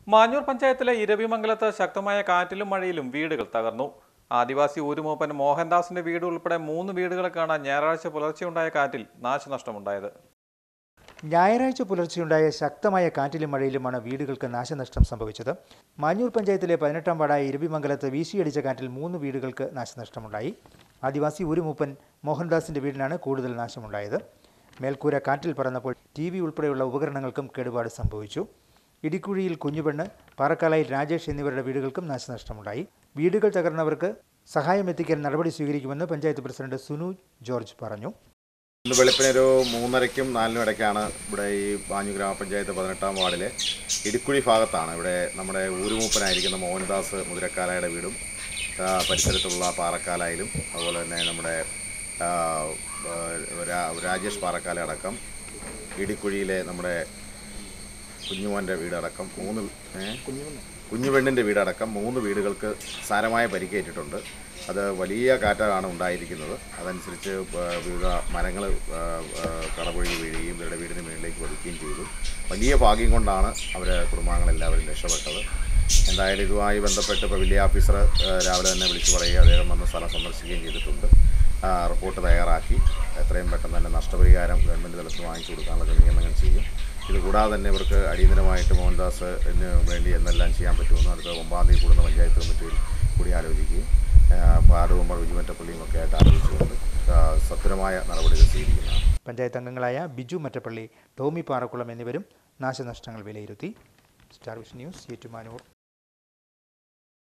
മാഞ്ഞൂർ പഞ്ചായത്തിലെ ഇരവിമംഗലത്ത് ശക്തമായ കാറ്റിലും മഴയിലും വീടുകൾ തകർന്നു ആദിവാസി ഊരുമൂപ്പൻ മോഹൻദാസിന്റെ വീട് ഉൾപ്പെടെ മൂന്ന് വീടുകൾക്കാണ് ഞായറാഴ്ച പുലർച്ചെയുണ്ടായ കാറ്റിൽ നാശനഷ്ടമുണ്ടായത് ഞായറാഴ്ച പുലർച്ചെയുണ്ടായ ശക്തമായ കാറ്റിലും മഴയിലുമാണ് വീടുകൾക്ക് നാശനഷ്ടം സംഭവിച്ചത് മാഞ്ഞൂർ പഞ്ചായത്തിലെ പതിനെട്ടാം വാർഡായ ഇരവിമംഗലത്ത് വീശിയടിച്ച കാറ്റിൽ മൂന്ന് വീടുകൾക്ക് നാശനഷ്ടമുണ്ടായി ആദിവാസി ഉരുമൂപ്പൻ മോഹൻദാസിന്റെ വീടിനാണ് കൂടുതൽ നാശമുണ്ടായത് മേൽക്കൂര കാറ്റിൽ പറന്നപ്പോൾ ടി വി ഉൾപ്പെടെയുള്ള ഉപകരണങ്ങൾക്കും കേടുപാട് സംഭവിച്ചു ഇടിക്കുഴിയിൽ കുഞ്ഞുപെണ്ണ് പാറക്കാലയിൽ രാജേഷ് എന്നിവരുടെ വീടുകൾക്കും നാശനഷ്ടമുണ്ടായി വീടുകൾ തകർന്നവർക്ക് സഹായം എത്തിക്കാൻ നടപടി സ്വീകരിക്കുമെന്ന് പഞ്ചായത്ത് പ്രസിഡന്റ് സുനു ജോർജ് പറഞ്ഞു ഇന്ന് വെളുപ്പിന് ഒരു മൂന്നരയ്ക്കും നാലിനും ഇടയ്ക്കാണ് ഇവിടെ ഈ ബാഞ്ഞു ഗ്രാമപഞ്ചായത്ത് പതിനെട്ടാം വാർഡിലെ ഇടുക്കുഴി ഭാഗത്താണ് ഇവിടെ നമ്മുടെ ഊരുമൂപ്പനായിരിക്കുന്ന മോഹൻദാസ് മുതിരക്കാലയുടെ വീടും ആ, പരിസരത്തുള്ള പാറക്കാലായാലും അതുപോലെ തന്നെ നമ്മുടെ ആ, ആ, രാ- രാജേഷ് പാറക്കാല അടക്കം ഇടിക്കുഴിയിലെ നമ്മുടെ കുഞ്ഞുമോൻ്റെ വീടടക്കം മൂന്ന് ഏ? കുഞ്ഞുപെണ്ണിൻ്റെ വീടടക്കം മൂന്ന് വീടുകൾക്ക് സാരമായ പരിക്കേറ്റിട്ടുണ്ട് അത് വലിയ കാറ്റാണ് ഉണ്ടായിരിക്കുന്നത് അതനുസരിച്ച് ആ, വിവിധ മരങ്ങൾ കടപൊഴി വീഴുകയും ഇവരുടെ വീടിന് മുകളിലേക്ക് പതിക്കുകയും ചെയ്തു വലിയ ഭാഗ്യം കൊണ്ടാണ് അവർ കുടുംബാംഗങ്ങളെല്ലാവരും രക്ഷപ്പെട്ടത് എന്തായാലും ഇതുമായി ബന്ധപ്പെട്ട് ഇപ്പോൾ വലിയ ഓഫീസർ ആ, രാവിലെ തന്നെ വിളിച്ചു പറയുക അദ്ദേഹം വന്ന് സ്ഥലം സന്ദർശിക്കുകയും ചെയ്തിട്ടുണ്ട് ആ, റിപ്പോർട്ട് തയ്യാറാക്കി എത്രയും പെട്ടെന്ന് തന്നെ നഷ്ടപരിഹാരം ഗവൺമെൻറ് തലത്തിൽ വാങ്ങിച്ചു കൊടുക്കാനുള്ള ക്രമീകരണങ്ങൾ ചെയ്യും ഇത് കൂടാതെ തന്നെ ഇവർക്ക് അടിയന്തരമായിട്ട് മോഹൻദാസ് വേണ്ടി എന്നെല്ലാം ചെയ്യാൻ പറ്റുമെന്ന് അടുത്ത ഒമ്പതാം തീയതി കൂടുന്ന പഞ്ചായത്ത് കമ്മിറ്റിയിൽ കൂടി ആലോചിക്കുകയും പാടുകുമ്പർ വിജുമറ്റപ്പള്ളിയും ഒക്കെ ആയിട്ട് ആലോചിച്ചുകൊണ്ട് ആ, സത്വരമായ നടപടികൾ സ്വീകരിക്കുന്നതാണ് പഞ്ചായത്ത് അംഗങ്ങളായ ബിജു മറ്റപ്പള്ളി ടോമി പാറക്കുളം എന്നിവരും നാശനഷ്ടങ്ങൾ വിലയിരുത്തി സ്റ്റാർ വിഷൻ ന്യൂസ് ഏറ്റുമാനൂർ